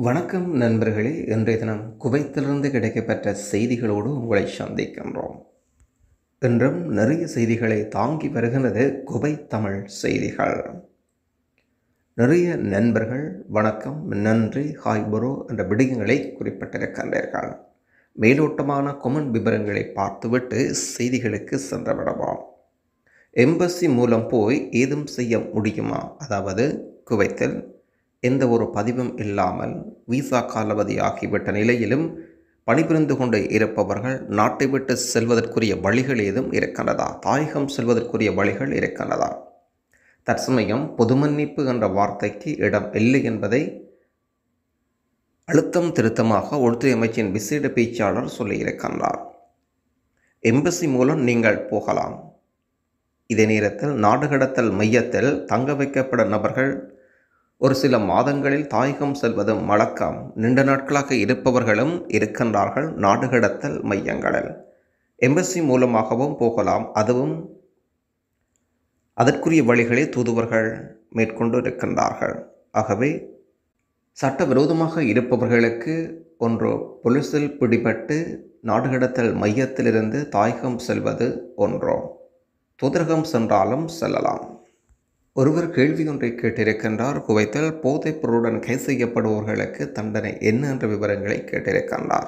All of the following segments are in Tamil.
வணக்கம் நண்பர்களே இன்றைய தினம் குவைத்திலிருந்து கிடைக்கப்பெற்ற செய்திகளோடு உங்களை சந்திக்கின்றோம் இன்றும் நிறைய செய்திகளை தாங்கி வருகிறது குவைத் தமிழ் செய்திகள் நிறைய நண்பர்கள் வணக்கம் நன்றி ஹாய் புரோ என்ற விடயங்களை குறிப்பிட்டிருக்கின்றீர்கள் மேலோட்டமான கொமன் விவரங்களை பார்த்துவிட்டு செய்திகளுக்கு சென்று விடலாம் எம்பசி மூலம் போய் ஏதும் செய்ய முடியுமா அதாவது குவைத்தில் எந்த ஒரு பதிவும் இல்லாமல் விசா காலாவதி ஆகிவிட்ட நிலையிலும் பணிபுரிந்து கொண்டு இருப்பவர்கள் நாட்டை விட்டு செல்வதற்குரிய வழிகள் ஏதும் இருக்கின்றதா தாயகம் செல்வதற்குரிய வழிகள் இருக்கின்றதா தற்சமயம் பொதுமன்னிப்பு என்ற வார்த்தைக்கு இடம் இல்லை என்பதை அழுத்தம் திருத்தமாக உள்துறை அமைச்சின் விசேட பேச்சாளர் சொல்லியிருக்கின்றார் எம்பசி மூலம் நீங்கள் போகலாம் இதே நேரத்தில் நாடு கடத்தல் மையத்தில் தங்க வைக்கப்பட நபர்கள் ஒரு சில மாதங்களில் தாயகம் செல்வதும் வழக்கம் நீண்ட நாட்களாக இருப்பவர்களும் இருக்கின்றார்கள் நாடு கடத்தல் மையங்களில் எம்பசி மூலமாகவும் போகலாம் அதுவும் அதற்குரிய வழிகளை தூதுவர்கள் மேற்கொண்டு இருக்கின்றார்கள் ஆகவே சட்டவிரோதமாக இருப்பவர்களுக்கு ஒன்று பொலிசில் பிடிபட்டு நாடு கடத்தல் மையத்திலிருந்து தாயகம் செல்வது ஒன்றோ தூதரகம் சென்றாலும் செல்லலாம் ஒருவர் கேள்வி ஒன்றை கேட்டிருக்கின்றார் குவைத்தில் போதைப் பொருளுடன் கை செய்யப்படுபவர்களுக்கு தண்டனை என்ன என்ற விவரங்களை கேட்டிருக்கின்றார்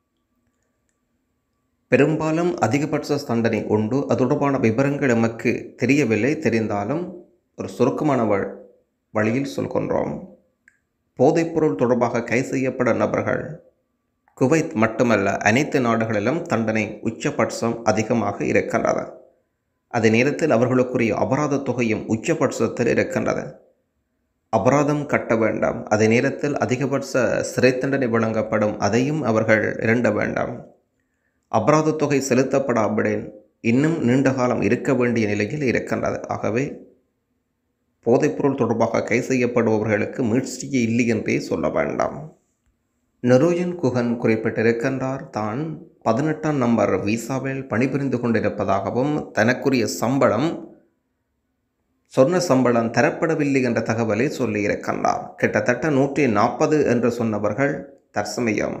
பெரும்பாலும் அதிகபட்ச தண்டனை உண்டு அது தொடர்பான விவரங்கள் எமக்கு தெரியவில்லை தெரிந்தாலும் ஒரு சுருக்கமான வழியில் சொல்கின்றோம் போதைப்பொருள் தொடர்பாக கை செய்யப்பட நபர்கள் குவைத் மட்டுமல்ல அனைத்து நாடுகளிலும் தண்டனை உச்சபட்சம் அதிகமாக இருக்கின்றது அதே நேரத்தில் அவர்களுக்குரிய அபராத தொகையும் உச்சபட்சத்தில் இருக்கின்றது அபராதம் கட்ட வேண்டாம் அதே நேரத்தில் அதிகபட்ச சிறை தண்டனை வழங்கப்படும் அதையும் அவர்கள் இரண்ட வேண்டாம் அபராத தொகை செலுத்தப்படாவிடன் இன்னும் நீண்ட காலம் இருக்க வேண்டிய நிலையில் இருக்கின்றது ஆகவே போதைப்பொருள் தொடர்பாக கை செய்யப்படுபவர்களுக்கு மீட்சியே இல்லை என்றே சொல்ல வேண்டாம் நெரோஜன் குகன் குறிப்பிட்டிருக்கின்றார் தான் பதினெட்டாம் நம்பர் விசாவில் பணிபுரிந்து கொண்டிருப்பதாகவும் தனக்குரிய சம்பளம் சொன்ன சம்பளம் தரப்படவில்லை என்ற தகவலை சொல்லியிருக்கின்றார் கிட்டத்தட்ட நூற்றி நாற்பது என்று சொன்னவர்கள் தற்சமயம்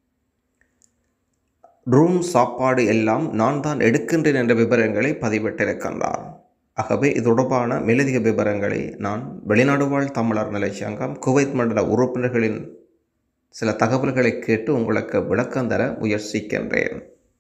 ரூம் சாப்பாடு எல்லாம் நான் தான் எடுக்கின்றேன் என்ற விவரங்களை பதிவிட்டிருக்கின்றார் ஆகவே இது தொடர்பான மேலதிக விவரங்களை நான் வெளிநாடு வாழ் தமிழர் நிலைச்சங்கம் குவைத் மண்டல உறுப்பினர்களின் சில தகவல்களை கேட்டு உங்களுக்கு விளக்கம் தர முயற்சிக்கின்றேன்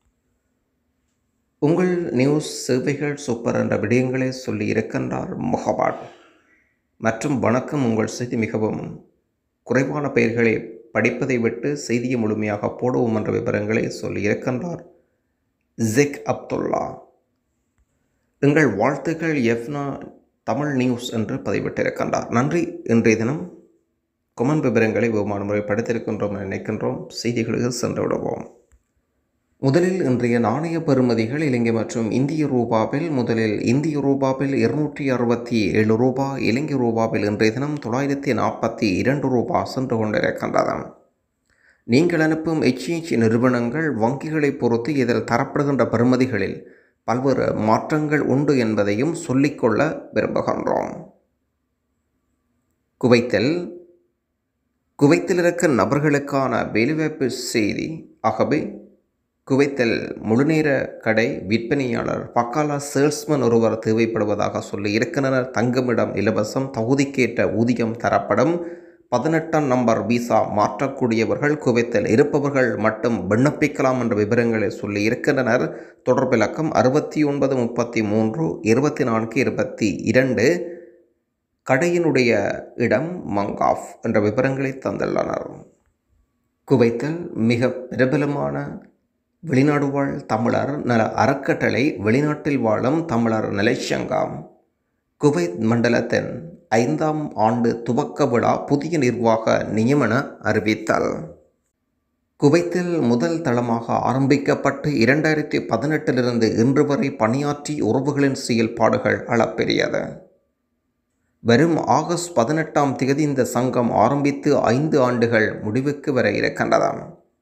உங்கள் நியூஸ் சேவைகள் சூப்பர் என்ற விடயங்களை சொல்லி இருக்கின்றார் முகபாட் மற்றும் வணக்கம் உங்கள் செய்தி மிகவும் குறைவான பெயர்களை படிப்பதை விட்டு செய்தியை முழுமையாக போடுவோம் என்ற விவரங்களை சொல்லி இருக்கின்றார் ஜெக் அப்துல்லா எங்கள் வாழ்த்துக்கள் எஃப்னா தமிழ் நியூஸ் என்று பதிவிட்டிருக்கின்றார் நன்றி இன்றைய தினம் கொமன் விவரங்களை விமான முறை படித்திருக்கின்றோம் என நினைக்கின்றோம் செய்திகளுக்கு சென்று விடுவோம் முதலில் இன்றைய நாணய பெறுமதிகள் இலங்கை மற்றும் இந்திய ரூபாவில் முதலில் இந்திய ரூபாவில் இருநூற்றி அறுபத்தி ஏழு ரூபா இலங்கை ரூபாவில் இன்றைய தினம் தொள்ளாயிரத்தி நாற்பத்தி இரண்டு ரூபா சென்று கொண்டிருக்கின்றது நீங்கள் அனுப்பும் எச்இஎச் நிறுவனங்கள் வங்கிகளை பொறுத்து இதில் தரப்படுகின்ற பெறுமதிகளில் பல்வேறு மாற்றங்கள் உண்டு என்பதையும் சொல்லிக்கொள்ள விரும்புகின்றோம் குவைத்தில் குவைத்தில் இருக்க நபர்களுக்கான வேலைவாய்ப்பு செய்தி ஆகவே குவைத்தில் முழுநேர கடை விற்பனையாளர் பக்காலா சேல்ஸ்மேன் ஒருவர் தேவைப்படுவதாக சொல்லி இருக்கின்றனர் தங்குமிடம் இலவசம் தகுதிக்கேற்ற ஊதியம் தரப்படும் பதினெட்டாம் நம்பர் விசா மாற்றக்கூடியவர்கள் குவைத்தில் இருப்பவர்கள் மட்டும் விண்ணப்பிக்கலாம் என்ற விவரங்களை சொல்லி இருக்கின்றனர் தொடர்பிலக்கம் அறுபத்தி ஒன்பது முப்பத்தி மூன்று இருபத்தி நான்கு இருபத்தி இரண்டு கடையினுடைய இடம் மங்காஃப் என்ற விவரங்களை தந்துள்ளனர் குவைத்தில் மிக பிரபலமான வெளிநாடு வாழ் தமிழர் நல அறக்கட்டளை வெளிநாட்டில் வாழும் தமிழர் நிலைச்சங்கம் குவைத் மண்டலத்தின் ஐந்தாம் ஆண்டு துவக்க விழா புதிய நிர்வாக நியமன அறிவித்தல் குவைத்தில் முதல் தளமாக ஆரம்பிக்கப்பட்டு இரண்டாயிரத்தி பதினெட்டிலிருந்து இன்று வரை பணியாற்றி உறவுகளின் செயல்பாடுகள் அளப்பெரியது வரும் ஆகஸ்ட் பதினெட்டாம் தேதி இந்த சங்கம் ஆரம்பித்து ஐந்து ஆண்டுகள் முடிவுக்கு வர இருக்கின்றதாம்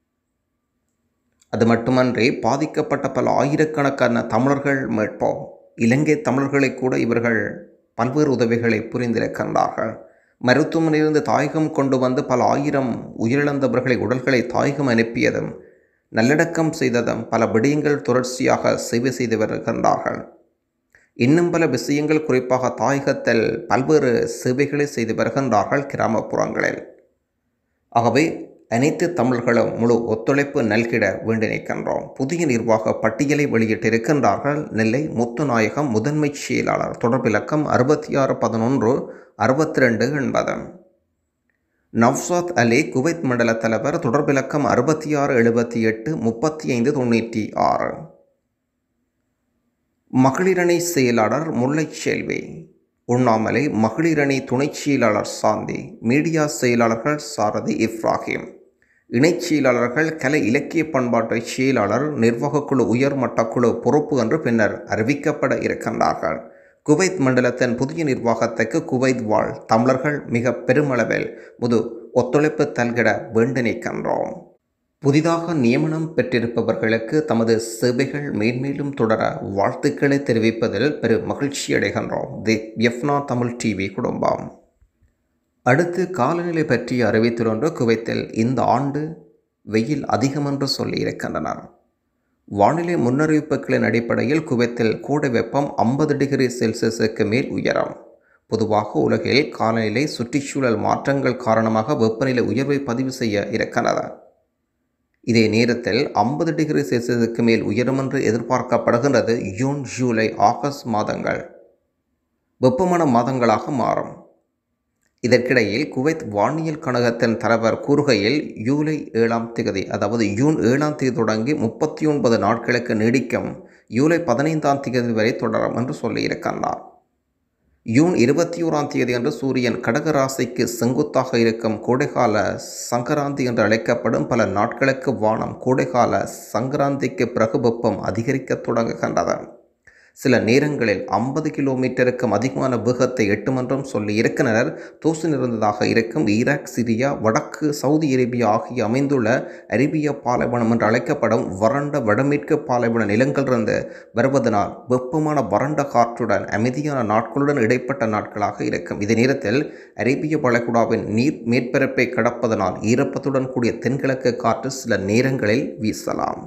அது மட்டுமன்றி பாதிக்கப்பட்ட பல ஆயிரக்கணக்கான தமிழர்கள் மீட்போம் இலங்கை தமிழர்களை கூட இவர்கள் பல்வேறு உதவிகளை புரிந்திருக்கின்றார்கள் மருத்துவமனையிலிருந்து தாயகம் கொண்டு வந்து பல ஆயிரம் உயிரிழந்தவர்களை உடல்களை தாயகம் அனுப்பியதும் நல்லடக்கம் செய்ததும் பல விடயங்கள் தொடர்ச்சியாக சேவை செய்து வருகின்றார்கள் இன்னும் பல விஷயங்கள் குறிப்பாக தாயகத்தில் பல்வேறு சேவைகளை செய்து வருகின்றார்கள் கிராமப்புறங்களில் ஆகவே அனைத்து தமிழர்களும் முழு ஒத்துழைப்பு நல்கிட வேண்டி நிற்கின்றோம் புதிய நிர்வாக பட்டியலை வெளியிட்டிருக்கின்றார்கள் நெல்லை முத்துநாயகம் முதன்மை செயலாளர் தொடர்பிலக்கம் அறுபத்தி ஆறு பதினொன்று அறுபத்தி ரெண்டு என்பது நவ்சாத் அலி குவைத் மண்டல தலைவர் தொடர்பிலக்கம் அறுபத்தி ஆறு எழுபத்தி எட்டு முப்பத்தி ஐந்து தொண்ணூற்றி ஆறு மகளிரணி செயலாளர் முல்லை செல்வி உண்ணாமலை மகளிரணி துணைச் செயலாளர் சாந்தி மீடியா செயலாளர்கள் சாரதி இப்ராஹிம் இணைச் செயலாளர்கள் கலை இலக்கிய பண்பாட்டு செயலாளர் நிர்வாகக்குழு உயர்மட்ட குழு பொறுப்பு என்று பின்னர் அறிவிக்கப்பட இருக்கின்றார்கள் குவைத் மண்டலத்தின் புதிய நிர்வாகத்துக்கு குவைத் வாழ் தமிழர்கள் மிக பெருமளவில் முது ஒத்துழைப்பு தல்கிட வேண்டி நிற்கின்றோம் புதிதாக நியமனம் பெற்றிருப்பவர்களுக்கு தமது சேவைகள் மேன்மேலும் தொடர வாழ்த்துக்களை தெரிவிப்பதில் பெரு மகிழ்ச்சி அடைகின்றோம் தி எஃப்னா தமிழ் டிவி குடும்பம் அடுத்து காலநிலை பற்றி அறிவித்துள்ளொன்று குவைத்தில் இந்த ஆண்டு வெயில் அதிகம் என்று சொல்லியிருக்கின்றனர் வானிலை முன்னறிவிப்புகளின் அடிப்படையில் குவைத்தில் கோடை வெப்பம் ஐம்பது டிகிரி செல்சியஸுக்கு மேல் உயரம் பொதுவாக உலகில் காலநிலை சுற்றுச்சூழல் மாற்றங்கள் காரணமாக வெப்பநிலை உயர்வை பதிவு செய்ய இருக்கிறது இதே நேரத்தில் ஐம்பது டிகிரி செல்சியஸுக்கு மேல் உயரும் என்று எதிர்பார்க்கப்படுகின்றது ஜூன் ஜூலை ஆகஸ்ட் மாதங்கள் வெப்பமான மாதங்களாக மாறும் இதற்கிடையில் குவைத் வானியல் கழகத்தின் தலைவர் கூறுகையில் ஜூலை ஏழாம் தேதி அதாவது ஜூன் ஏழாம் தேதி தொடங்கி முப்பத்தி ஒன்பது நாட்களுக்கு நீடிக்கும் ஜூலை பதினைந்தாம் தேதி வரை தொடரும் என்று சொல்லியிருக்கின்றார் ஜூன் இருபத்தி ஓராம் தேதி அன்று சூரியன் கடக ராசிக்கு செங்குத்தாக இருக்கும் கோடைகால சங்கராந்தி என்று அழைக்கப்படும் பல நாட்களுக்கு வானம் கோடைகால சங்கராந்திக்கு பிறகு வெப்பம் அதிகரிக்க தொடங்குகின்றது சில நேரங்களில் ஐம்பது கிலோமீட்டருக்கும் அதிகமான வேகத்தை எட்டும் என்றும் சொல்லி இருக்கிறனர் தூசு நிறைந்ததாக இருக்கும் ஈராக் சிரியா வடக்கு சவுதி அரேபியா ஆகிய அமைந்துள்ள அரேபிய பாலைவனம் என்று அழைக்கப்படும் வறண்ட வடமேற்கு பாலைவன நிலங்களிலிருந்து வருவதனால் வெப்பமான வறண்ட காற்றுடன் அமைதியான நாட்களுடன் இடைப்பட்ட நாட்களாக இருக்கும் இதே நேரத்தில் அரேபிய வளைகுடாவின் நீர் மேற்பரப்பை கடப்பதனால் ஈரப்பத்துடன் கூடிய தென்கிழக்கு காற்று சில நேரங்களில் வீசலாம்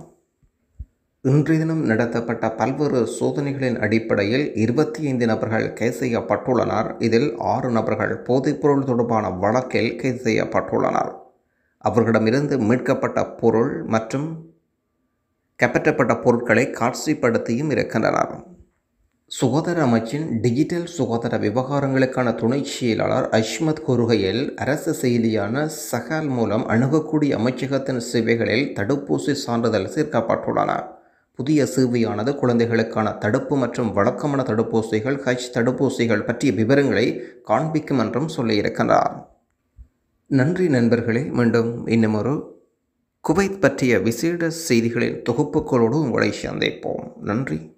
இன்றைய தினம் நடத்தப்பட்ட பல்வேறு சோதனைகளின் அடிப்படையில் இருபத்தி ஐந்து நபர்கள் கைது செய்யப்பட்டுள்ளனர் இதில் ஆறு நபர்கள் போதைப்பொருள் தொடர்பான வழக்கில் கைது செய்யப்பட்டுள்ளனர் அவர்களிடமிருந்து மீட்கப்பட்ட பொருள் மற்றும் கைப்பற்றப்பட்ட பொருட்களை காட்சிப்படுத்தியும் இருக்கின்றனர் சுகாதார அமைச்சின் டிஜிட்டல் சுகாதார விவகாரங்களுக்கான துணை செயலாளர் அஷ்மத் கூறுகையில் அரசு செயலியான சகால் மூலம் அணுகக்கூடிய அமைச்சகத்தின் சேவைகளில் தடுப்பூசி சான்றிதழ் சேர்க்கப்பட்டுள்ளன புதிய சேவையானது குழந்தைகளுக்கான தடுப்பு மற்றும் வழக்கமான தடுப்பூசிகள் ஹச் தடுப்பூசிகள் பற்றிய விவரங்களை காண்பிக்கும் என்றும் சொல்லியிருக்கிறார் நன்றி நண்பர்களே மீண்டும் இன்னும் ஒரு குவைத் பற்றிய விசேட செய்திகளின் தொகுப்புகளோடு உங்களை சந்திப்போம் நன்றி